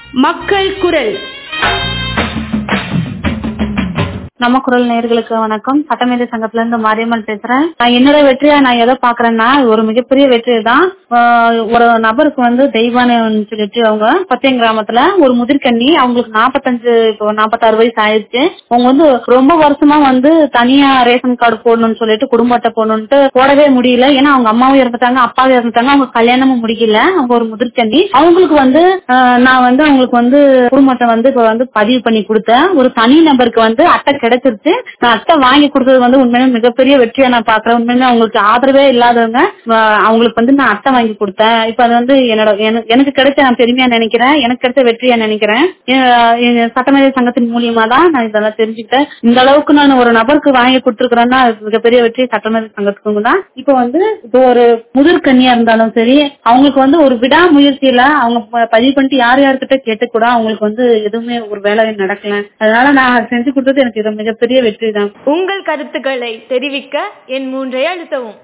மக்கள் குரல் நம்ம குரல் நேயர்களுக்கு வணக்கம் சட்டமேதை சங்கத்துல இருந்து மாரியம்மன் பேசுறேன் நான் என்னோட வெற்றியா நான் எதை பாக்குறேன்னா ஒரு மிகப்பெரிய வெற்றி தான் ஆஹ் ஒரு நபருக்கு வந்து தெய்வானு சொல்லிட்டு அவங்க பத்தியம் கிராமத்துல ஒரு முதிர்கண்ணி அவங்களுக்கு நாற்பத்தஞ்சு இப்போ நாற்பத்தாறு வயசு ஆயிடுச்சு அவங்க வந்து ரொம்ப வருஷமா வந்து தனியா ரேஷன் கார்டு போடணும்னு சொல்லிட்டு குடும்ப அட்டை போடணும்ட்டு போடவே முடியல ஏன்னா அவங்க அம்மாவும் இறந்துட்டாங்க அப்பாவும் இறந்துட்டாங்க அவங்க கல்யாணமும் முடிக்கல அவங்க ஒரு முதிர்கண்ணி அவங்களுக்கு வந்து ஆஹ் நான் வந்து அவங்களுக்கு வந்து குடும்ப அட்டை வந்து இப்ப வந்து பதிவு பண்ணி கொடுத்தேன் ஒரு தனி நபருக்கு வந்து அட்டை கிடைச்சிருச்சு நான் அட்டை வாங்கி கொடுத்தது வந்து உண்மையிலே மிகப்பெரிய வெற்றியா நான் பாக்குறேன் உண்மையிலே அவங்களுக்கு ஆதரவே இல்லாதவங்க ஆஹ் அவங்களுக்கு வந்து நான் அட்டை வாங்கி கொடுத்தேன் இப்ப அது வந்து என்னோட எனக்கு- எனக்கு கிடைச்ச நான் பெருமையா நினைக்கிறேன் எனக்கு கிடைச்ச வெற்றியா நினைக்கிறேன் ஆஹ் எங்க சட்டமேதை சங்கத்தின் மூலியமா தான் நான் இதெல்லாம் தெரிஞ்சுக்கிட்டேன் இந்த அளவுக்கு நான் ஒரு நபருக்கு வாங்கி கொடுத்துருக்கிறேன்னா அது மிகப்பெரிய வெற்றி சட்டமேதை சங்கத்துக்கு தான் இப்ப வந்து இப்போ ஒரு முதிர் கன்னியா இருந்தாலும் சரி அவங்களுக்கு வந்து ஒரு விடாமுயற்சியில அவங்க ப- பதிவு பண்ணிட்டு யார் யார்கிட்ட கேட்டு கூட அவங்களுக்கு வந்து எதுவுமே ஒரு வேலை நடக்கல அதனால நான் செஞ்சு கொடுத்தது எனக்கு இது மிகப்பெரிய வெற்றி தான் உங்கள் கருத்துக்களை தெரிவிக்க என் மூன்றை அழுத்தவும்